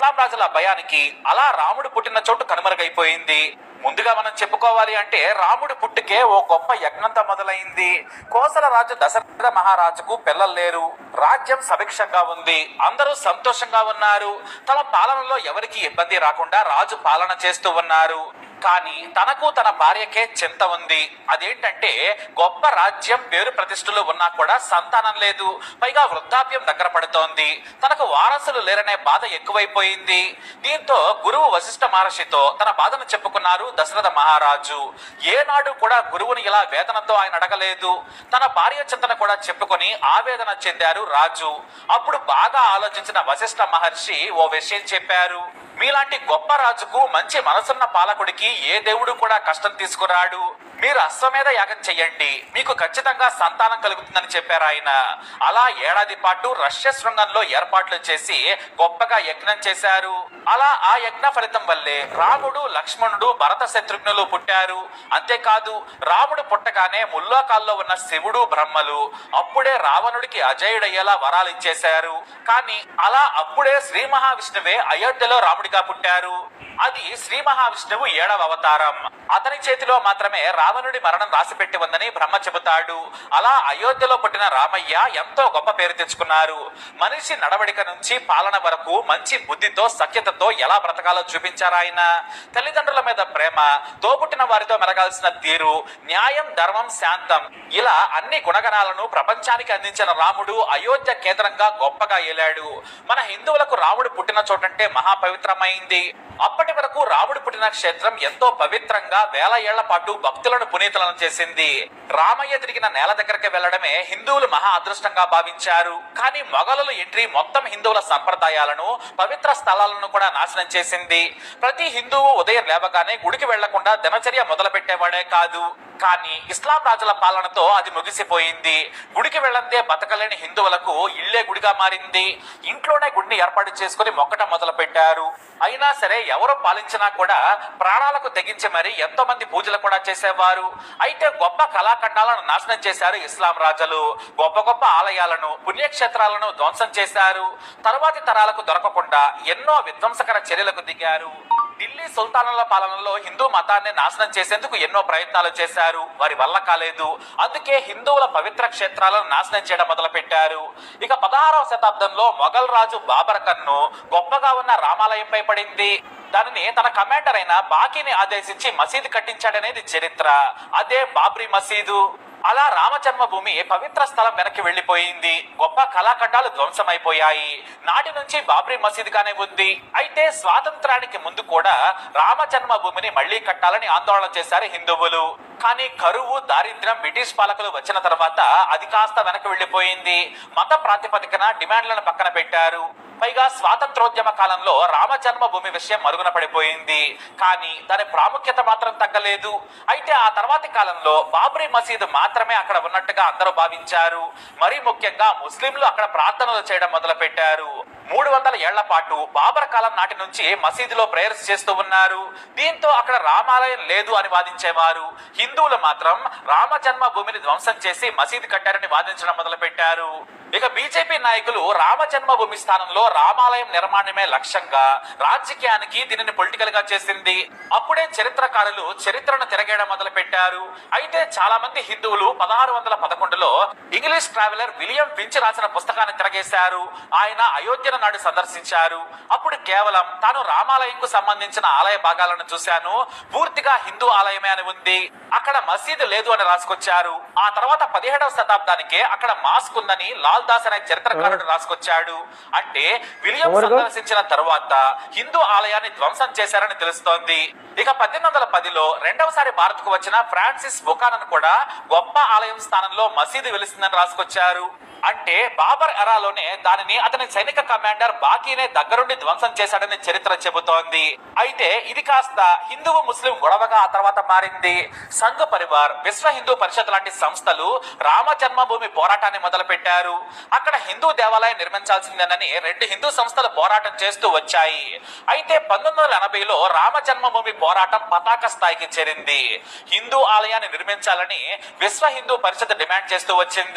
ఇస్లాం రాజుల భయానికి అలా రాముడు పుట్టిన చోటు కనుమరుగైపోయింది ముందుగా మనం చెప్పుకోవాలి అంటే రాముడు పుట్టుకే ఓ గొప్ప యజ్ఞంతో మొదలైంది కోసల రాజు దశరథ మహారాజుకు పిల్లలు లేరు రాజ్యం సభిక్షంగా ఉంది అందరూ సంతోషంగా ఉన్నారు తమ పాలనలో ఎవరికి ఇబ్బంది రాకుండా రాజు పాలన చేస్తూ ఉన్నారు కానీ తనకు తన భార్యకే చింత ఉంది అదేంటంటే గొప్ప రాజ్యం పేరు ప్రతిష్టలు ఉన్నా కూడా సంతానం లేదు పైగా వృద్ధాప్యం దగ్గర పడుతోంది తనకు వారసులు లేరనే బాధ ఎక్కువైపోయింది దీంతో గురువు వశిష్ఠ మహర్షితో తన బాధను చెప్పుకున్నారు దశరథ మహారాజు ఏనాడు కూడా గురువుని ఇలా వేదనతో ఆయన అడగలేదు తన భార్య చింతన కూడా చెప్పుకొని ఆవేదన చెందారు రాజు అప్పుడు బాగా ఆలోచించిన వశిష్ఠ మహర్షి ఓ విషయం చెప్పారు మీలాంటి గొప్ప రాజుకు మంచి మనసున్న పాలకుడికి ఏ దేవుడు కూడా కష్టం తీసుకురాడు మీరు అశ్వమేధ యాగం చెయ్యండి మీకు ఖచ్చితంగా సంతానం కలుగుతుందని చెప్పారు ఆయన అలా ఏడాది పాటు రష్య శృంగంలో ఏర్పాట్లు చేసి గొప్పగా యజ్ఞం చేశారు అలా ఆ యజ్ఞ ఫలితం వల్లే రాముడు లక్ష్మణుడు భరత శత్రుఘ్నులు పుట్టారు అంతేకాదు రాముడు పుట్టగానే ముల్లోకాల్లో ఉన్న శివుడు బ్రహ్మలు అప్పుడే రావణుడికి అజయుడయ్యేలా వరాలు ఇచ్చేశారు కానీ అలా అప్పుడే శ్రీ మహావిష్ణువే అయోధ్యలో రాముడిగా పుట్టారు అది శ్రీ మహావిష్ణువు ఏడవ అవతారం అతని చేతిలో మాత్రమే రావణుడి మరణం రాసిపెట్టి ఉందని బ్రహ్మ చెబుతాడు అలా అయోధ్యలో పుట్టిన రామయ్య ఎంతో గొప్ప పేరు తెచ్చుకున్నారు మనిషి నడవడిక నుంచి పాలన వరకు మంచి బుద్ధితో సఖ్యతతో ఎలా బ్రతకాలో చూపించారు ఆయన తల్లిదండ్రుల మీద ప్రేమ తోబుట్టిన వారితో మెరగాల్సిన తీరు న్యాయం ధర్మం శాంతం ఇలా అన్ని గుణగణాలను ప్రపంచానికి అందించిన రాముడు అయోధ్య కేంద్రంగా గొప్పగా ఏలాడు మన హిందువులకు రాముడు పుట్టిన చోటంటే మహాపవిత్రమైంది అప్పటి వరకు రాముడు పుట్టిన క్షేత్రం ఎంతో పవిత్రంగా వేల ఏళ్ల పాటు భక్తులను పునీతులను చేసింది రామయ్య తిరిగిన నేల దగ్గరికి వెళ్లడమే హిందువులు మహా అదృష్టంగా భావించారు కానీ మొఘలుల ఎంట్రీ మొత్తం హిందువుల సంప్రదాయాలను పవిత్ర స్థలాలను కూడా నాశనం చేసింది ప్రతి హిందువు ఉదయం లేవగానే గుడికి వెళ్లకుండా దినచర్య మొదలు పెట్టేవాడే కాదు కానీ ఇస్లాం రాజుల పాలనతో అది ముగిసిపోయింది గుడికి వెళ్ళందే బతకలేని హిందువులకు ఇల్లే గుడిగా మారింది ఇంట్లోనే గుడిని ఏర్పాటు చేసుకుని మొక్కటం మొదలు పెట్టారు అయినా సరే ఎవరు పాలించినా కూడా ప్రాణాలకు తెగించి మరి ఎంతో మంది పూజలు కూడా చేసేవారు అయితే గొప్ప కళాఖండాలను నాశనం చేశారు ఇస్లాం రాజులు గొప్ప గొప్ప ఆలయాలను పుణ్యక్షేత్రాలను ధ్వంసం చేశారు తర్వాతి తరాలకు దొరకకుండా ఎన్నో విధ్వంసకర చర్యలకు దిగారు ఢిల్లీ సుల్తానుల పాలనలో హిందూ మతాన్ని నాశనం చేసేందుకు ఎన్నో ప్రయత్నాలు చేశారు వారి వల్ల కాలేదు అందుకే హిందువుల పవిత్ర క్షేత్రాలను నాశనం చేయడం మొదలు పెట్టారు ఇక పదహారవ శతాబ్దంలో మొఘల్ రాజు బాబర్ కన్ను గొప్పగా ఉన్న రామాలయంపై పడింది దానిని తన కమాండర్ అయిన బాకీని ఆదేశించి మసీదు కట్టించాడనేది చరిత్ర అదే బాబ్రీ మసీదు అలా రామజన్మభూమి పవిత్ర స్థలం వెనక్కి వెళ్లిపోయింది గొప్ప కళాఖండాలు ధ్వంసమైపోయాయి నాటి నుంచి బాబ్రీ మసీదుగానే ఉంది అయితే స్వాతంత్రానికి ముందు కూడా రామ జన్మభూమిని మళ్లీ కట్టాలని ఆందోళన చేశారు హిందువులు కానీ కరువు దారిద్ర్యం బ్రిటిష్ పాలకులు వచ్చిన తర్వాత అది కాస్త వెనక్కి వెళ్లిపోయింది మత ప్రాతిపదికన డిమాండ్లను పక్కన పెట్టారు పైగా స్వాతంత్రోద్యమ కాలంలో రామ జన్మభూమి విషయం మరుగున పడిపోయింది కానీ దాని ప్రాముఖ్యత మాత్రం తగ్గలేదు అయితే ఆ తర్వాతి కాలంలో బాబ్రీ మసీదు మాత్రమే అక్కడ ఉన్నట్టుగా అందరూ భావించారు మరీ ముఖ్యంగా ముస్లింలు అక్కడ ప్రార్థనలు చేయడం మొదలు పెట్టారు మూడు వందల ఏళ్ల పాటు బాబర్ కాలం నాటి నుంచి మసీదులో ప్రేయర్స్ చేస్తూ ఉన్నారు దీంతో అక్కడ రామాలయం లేదు అని వాదించేవారు హిందువులు మాత్రం రామ జన్మభూమిని ధ్వంసం చేసి మసీదు కట్టారని వాదించడం మొదలు పెట్టారు ఇక బీజేపీ నాయకులు రామ జన్మభూమి స్థానంలో రామాలయం నిర్మాణమే లక్ష్యంగా రాజకీయానికి దీనిని పొలిటికల్ గా చేసింది అప్పుడే చరిత్రకారులు చరిత్రను తిరగేయడం మొదలు పెట్టారు అయితే చాలా మంది హిందువులు పదహారు వందల పదకొండులో ఇంగ్లీష్ ట్రావెలర్ విలియం ఫించ్ రాసిన పుస్తకాన్ని తిరగేశారు ఆయన అయోధ్యను నాడు సందర్శించారు అప్పుడు కేవలం తాను రామాలయంకు సంబంధించిన ఆలయ భాగాలను చూశాను పూర్తిగా హిందూ ఆలయమే అని ఉంది అక్కడ మసీదు లేదు అని రాసుకొచ్చారు ఆ తర్వాత పదిహేడవ శతాబ్దానికే అక్కడ మాస్క్ ఉందని లాల్ దాస్ అనే చరిత్రకారుడు రాసుకొచ్చాడు అంటే విలియం ఎవరుగా? సందర్శించిన తరువాత హిందూ ఆలయాన్ని ధ్వంసం చేశారని తెలుస్తోంది ఇక పద్దెనిమిది వందల పదిలో రెండవసారి భారత్ కు వచ్చిన ఫ్రాన్సిస్ బుకానన్ కూడా గొప్ప ఆలయం స్థానంలో మసీదు వెలుస్తుందని రాసుకొచ్చారు అంటే బాబర్ ఎరాలోనే దానిని అతని సైనిక కమాండర్ బాకీనే దగ్గరుండి ధ్వంసం చేశాడని చరిత్ర చెబుతోంది అయితే ఇది కాస్త హిందువు ముస్లిం గొడవగా ఆ తర్వాత మారింది సంఘ పరివార్ విశ్వ హిందూ పరిషత్ లాంటి సంస్థలు రామ జన్మభూమి పోరాటాన్ని మొదలు పెట్టారు అక్కడ హిందూ దేవాలయం నిర్మించాల్సిందేనని రెండు హిందూ సంస్థలు పోరాటం చేస్తూ వచ్చాయి అయితే పంతొమ్మిది వందల ఎనభైలో రామ జన్మభూమి పోరాటం పతాక స్థాయికి చేరింది హిందూ ఆలయాన్ని నిర్మించాలని విశ్వ హిందూ పరిషత్ డిమాండ్ చేస్తూ వచ్చింది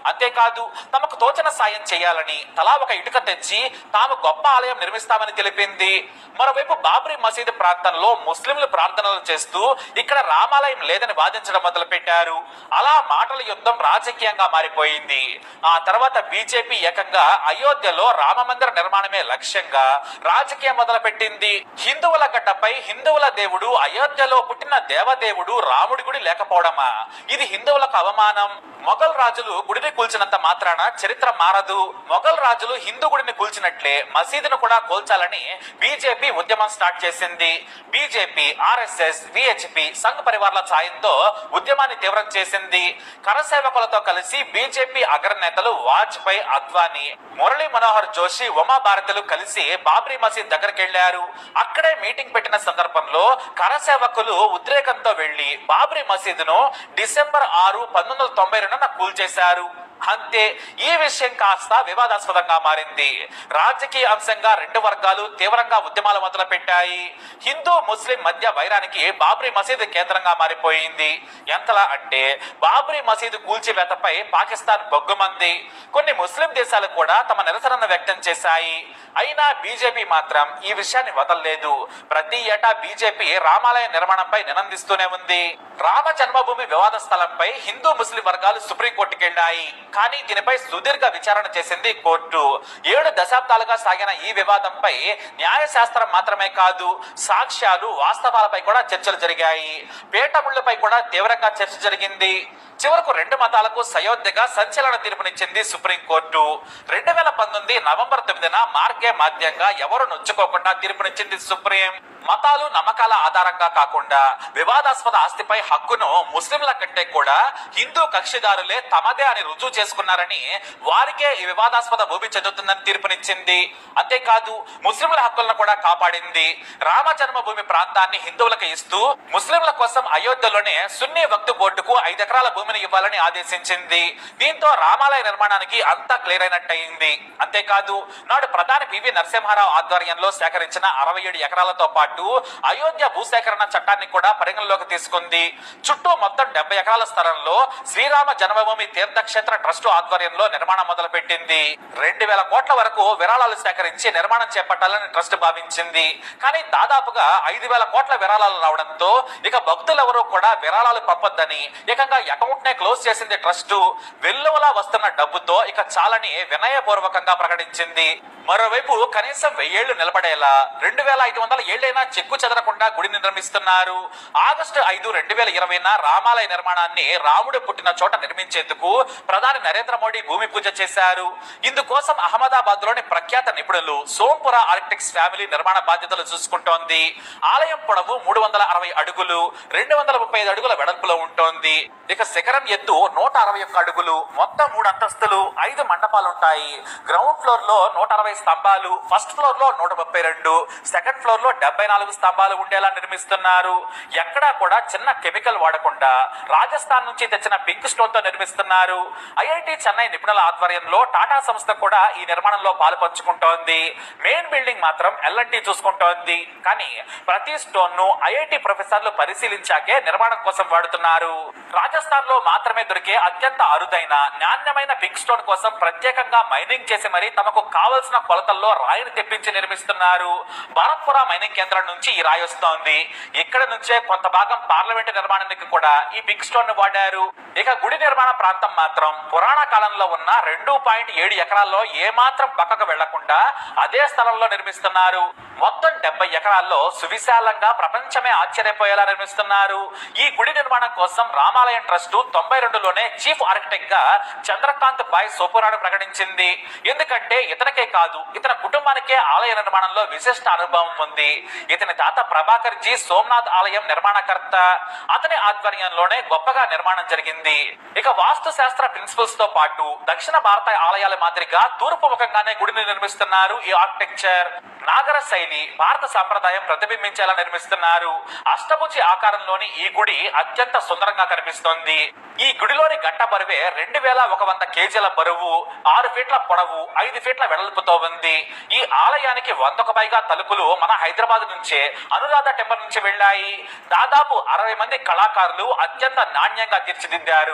అంతేకాదు తమకు తోచిన సాయం చేయాలని తలా ఒక ఇటుక తెచ్చి తాము గొప్ప ఆలయం నిర్మిస్తామని తెలిపింది మరోవైపు బాబ్రీ మసీదు ప్రాంతంలో ముస్లింలు ప్రార్థనలు చేస్తూ ఇక్కడ రామాలయం లేదని వాదించడం మొదలుపెట్టారు అలా మాటల యుద్ధం రాజకీయంగా మారిపోయింది ఆ తర్వాత బీజేపీ ఏకంగా అయోధ్యలో రామ మందిర నిర్మాణమే లక్ష్యంగా రాజకీయం మొదలుపెట్టింది హిందువుల గడ్డపై హిందువుల దేవుడు అయోధ్యలో పుట్టిన దేవదేవుడు రాముడి గుడి లేకపోవడమా ఇది హిందువులకు అవమానం మొఘల్ రాజులు గుడిని కూల్చినంత మాత్రాన చరిత్ర మారదు మొఘల్ రాజులు హిందూ గుడిని కూల్చినట్లే మసీదును కూడా కూల్చాలని బీజేపీ ఉద్యమం స్టార్ట్ చేసింది బీజేపీ ఆర్ఎస్ఎస్ విహెచ్పి సంఘ్ పరివార్ల సాయంతో ఉద్యమాన్ని తీవ్రం చేసింది కరసేవకులతో కలిసి బీజేపీ అగ్రనేతలు వాజ్పేయి అద్వానీ మురళీ మనోహర్ జోషి ఉమాభారతులు కలిసి బాబ్రీ మసీద్ దగ్గరికి వెళ్లారు అక్కడే మీటింగ్ పెట్టిన సందర్భంలో కరసేవకులు ఉద్రేకంతో వెళ్లి బాబ్రీ మసీదును డిసెంబర్ ఆరు పంతొమ్మిది వందల తొంభై రెండున కూల్చేశారు అంతే ఈ విషయం కాస్త వివాదాస్పదంగా మారింది రాజకీయ అంశంగా రెండు వర్గాలు తీవ్రంగా ఉద్యమాలు మొదలు పెట్టాయి హిందూ ముస్లిం మధ్య వైరానికి బాబ్రీ మసీదు కేంద్రంగా మారిపోయింది ఎంతలా అంటే బాబ్రీ మసీదు కూల్చివేతపై పాకిస్తాన్ బొగ్గుమంది కొన్ని ముస్లిం దేశాలు కూడా తమ నిరసనను వ్యక్తం చేశాయి అయినా బీజేపీ మాత్రం ఈ విషయాన్ని వదలలేదు ప్రతి ఏటా బీజేపీ రామాలయ నిర్మాణంపై నినందిస్తూనే ఉంది రామ జన్మభూమి వివాద స్థలంపై హిందూ ముస్లిం వర్గాలు సుప్రీంకోర్టుకి వెళ్ళాయి కానీ దీనిపై సుదీర్ఘ విచారణ చేసింది కోర్టు ఏడు దశాబ్దాలుగా సాగిన ఈ వివాదంపై న్యాయశాస్త్రం మాత్రమే కాదు సాక్ష్యాలు వాస్తవాలపై కూడా చర్చలు జరిగాయి పీఠముళ్లపై కూడా తీవ్రంగా చర్చ జరిగింది చివరకు రెండు మతాలకు సయోధ్యగా సంచలన తీర్పునిచ్చింది సుప్రీంకోర్టు రెండు వేల పంతొమ్మిది నవంబర్ తొమ్మిదిన మార్గే మాధ్యంగా ఎవరు నొచ్చుకోకుండా తీర్పునిచ్చింది సుప్రీం మతాలు నమ్మకాల ఆధారంగా కాకుండా వివాదాస్పద ఆస్తిపై హక్కును ముస్లింల కంటే కూడా హిందూ కక్షిదారులే తమదే అని రుజువు చేసుకున్నారని వారికే ఈ వివాదాస్పద భూమి చెందుతుందని తీర్పునిచ్చింది అంతేకాదు ముస్లింల హక్కులను కూడా కాపాడింది రామ జన్మభూమి ప్రాంతాన్ని హిందువులకు ఇస్తూ ముస్లింల కోసం అయోధ్యలోనే సున్నీ వక్తు బోర్డుకు ఐదు ఎకరాల భూమిని ఇవ్వాలని ఆదేశించింది దీంతో రామాలయ నిర్మాణానికి అంతా క్లియర్ అయినట్టయింది అంతేకాదు నాడు ప్రధాని పివి నరసింహారావు ఆధ్వర్యంలో సేకరించిన అరవై ఏడు ఎకరాలతో పాటు అయోధ్య భూసేకరణ చట్టాన్ని కూడా పరిగణలోకి తీసుకుంది చుట్టూ మొత్తం డెబ్బై ఎకరాల స్థలంలో శ్రీరామ జన్మభూమి తీర్థక్షేత్ర ట్రస్ట్ ఆధ్వర్యంలో నిర్మాణం మొదలుపెట్టింది రెండు వేల కోట్ల వరకు విరాళాలు సేకరించి నిర్మాణం చేపట్టాలని ట్రస్ట్ భావించింది కానీ దాదాపుగా ఐదు వేల కోట్ల విరాళాలు రావడంతో ఇక భక్తులెవరూ కూడా విరాళాలు పంపొద్దని ఏకంగా అకౌంట్ నే క్లోజ్ చేసింది ట్రస్ట్ వెల్లువలా వస్తున్న డబ్బుతో ఇక చాలని వినయపూర్వకంగా ప్రకటించింది మరోవైపు కనీసం వెయ్యేళ్లు నిలబడేలా రెండు వేల ఐదు వందల ఏళ్లైనా చెక్కు చెదరకుండా గుడిని నిర్మిస్తున్నారు ఆగస్టు ఐదు రెండు వేల ఇరవైన రామాలయ నిర్మాణాన్ని రాముడు పుట్టిన చోట నిర్మించేందుకు ప్రధాని నరేంద్ర మోడీ భూమి పూజ చేశారు ఇందుకోసం అహ్మదాబాద్ లోని ప్రఖ్యాత నిపుణులు సోంపుర ఆర్కిటెక్ట్స్ ఫ్యామిలీ నిర్మాణ బాధ్యతలు చూసుకుంటోంది ఆలయం పొడవు మూడు వందల అరవై అడుగులు రెండు వందల ముప్పై ఐదు అడుగుల వెడల్పులో ఉంటోంది ఇక శిఖరం ఎత్తు నూట అరవై ఒక్క అడుగులు మొత్తం మూడు అంతస్తులు ఐదు మండపాలు ఉంటాయి గ్రౌండ్ ఫ్లోర్ లో నూట అరవై స్తంభాలు ఫస్ట్ ఫ్లోర్ లో నూట ముప్పై రెండు సెకండ్ ఫ్లోర్ లో డెబ్బై నాలుగు స్తంభాలు ఉండేలా నిర్మిస్తున్నారు ఎక్కడా కూడా చిన్న కెమికల్ వాడకుండా రాజస్థాన్ నుంచి తెచ్చిన పింక్ స్టోన్ తో నిర్మిస్తున్నారు ఐఐటి చెన్నై నిపుణుల ఆధ్వర్యంలో టాటా సంస్థ కూడా ఈ నిర్మాణంలో పాలు పంచుకుంటోంది మెయిన్ బిల్డింగ్ మాత్రం ఎల్ఎన్టీ చూసుకుంటోంది కానీ ప్రతి స్టోన్ ను ఐఐటి ప్రొఫెసర్లు పరిశీలించాకే నిర్మాణం కోసం వాడుతున్నారు రాజస్థాన్ లో మాత్రమే దొరికే అత్యంత అరుదైన నాణ్యమైన పింక్ స్టోన్ కోసం ప్రత్యేకంగా మైనింగ్ చేసి మరి తమకు కావలసిన కొలతల్లో రాయిని తెప్పించి నిర్మిస్తున్నారు భరత్పుర మైనింగ్ కేంద్రం నుంచి ఈ రాయి వస్తోంది ఇక్కడ నుంచే కొంత భాగం పార్లమెంట్ నిర్మాణానికి కూడా ఈ పింక్ స్టోన్ ను వాడారు ఇక గుడి నిర్మాణ ప్రాంతం మాత్రం పురాణ కాలంలో ఉన్న రెండు పాయింట్ ఏడు ఎకరాల్లో ఏమాత్రం పక్కకు వెళ్లకుండా అదే స్థలంలో నిర్మిస్తున్నారు మొత్తం డెబ్బై ఎకరాల్లో సువిశాలంగా ప్రపంచమే ఆశ్చర్యపోయేలా నిర్మిస్తున్నారు ఈ గుడి నిర్మాణం కోసం రామాలయం ట్రస్ట్ తొంభై రెండులోనే చీఫ్ ఆర్కిటెక్ట్ గా చంద్రకాంత్ బాయ్ సోపురాను ప్రకటించింది ఎందుకంటే ఇతనికే కాదు ఇతని కుటుంబానికే ఆలయ నిర్మాణంలో విశిష్ట అనుభవం ఉంది ఇతని తాత ప్రభాకర్ జీ సోమనాథ్ ఆలయం నిర్మాణకర్త అతని ఆధ్వర్యంలోనే గొప్పగా నిర్మాణం జరిగింది ఇక వాస్తు శాస్త్ర ప్రిన్సిపల్స్ తో పాటు దక్షిణ భారత ఆలయాల మాదిరిగా తూర్పు ముఖంగానే గుడిని నిర్మిస్తున్నారు ఈ ఆర్కిటెక్చర్ నాగర శైలి భారత సాంప్రదాయం ప్రతిబింబించేలా నిర్మిస్తున్నారు అష్టభుజి ఆకారంలోని ఈ గుడి అత్యంత సుందరంగా కనిపిస్తోంది ఈ గుడిలోని గంట బరువే రెండు వేల ఒక వంద కేజీల బరువు ఆరు ఫీట్ల పొడవు ఐదు ఫీట్ల వెడల్పుతో ఉంది ఈ ఆలయానికి వందకు పైగా తలుపులు మన హైదరాబాద్ నుంచే అనురాధ టెంపుల్ నుంచి వెళ్ళాయి దాదాపు అరవై మంది కళాకారులు అత్యంత నాణ్యంగా తీర్చిదిద్దారు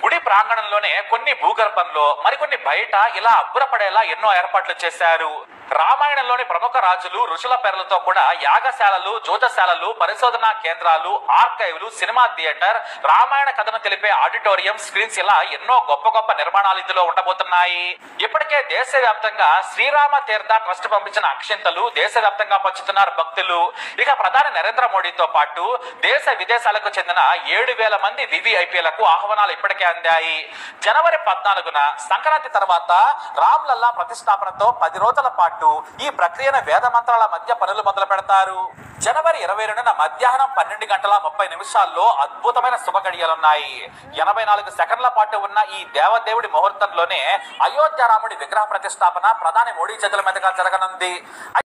గుడి ప్రాంగణంలోనే కొన్ని భూగర్భంలో మరికొన్ని బయట ఇలా అబ్బురపడేలా ఎన్నో ఏర్పాట్లు చేశారు రామాయణంలోని ప్రముఖ రాజులు ఋషుల పేర్లతో కూడా యాగశాలలు జోతశాలలు పరిశోధనా కేంద్రాలు ఆర్కైవ్లు సినిమా థియేటర్ రామాయణ కథను తెలిపే ఆడిటోరియం స్క్రీన్స్ ఇలా ఎన్నో గొప్ప గొప్ప నిర్మాణాలు ఇందులో ఉండబోతున్నాయి ఇప్పటికే దేశవ్యాప్తంగా శ్రీరామ తీర్థ ట్రస్ట్ పంపించిన అక్షింతలు దేశవ్యాప్తంగా పంచుతున్నారు భక్తులు ఇక ప్రధాని నరేంద్ర మోడీతో పాటు దేశ విదేశాలకు చెందిన ఏడు వేల మంది వివిఐపీలకు ఆహ్వానాలు ఇప్పటికే అందాయి జనవరి పద్నాలుగున సంక్రాంతి తర్వాత రామ్లల్లా ప్రతిష్టాపనతో పది రోజుల పాటు ఈ ప్రక్రియను వేద మంత్రాల మధ్య పనులు మొదలు పెడతారు జనవరి ఇరవై రెండున మధ్యాహ్నం పన్నెండు గంటల ముప్పై నిమిషాల్లో అద్భుతమైన శుభ గడియలున్నాయి ఎనభై నాలుగు సెకండ్ల పాటు ఉన్న ఈ దేవదేవుడి ముహూర్తంలోనే అయోధ్య రాముడి విగ్రహ ప్రతిష్టాపన ప్రధాని మోడీ చేతుల మీదుగా జరగనుంది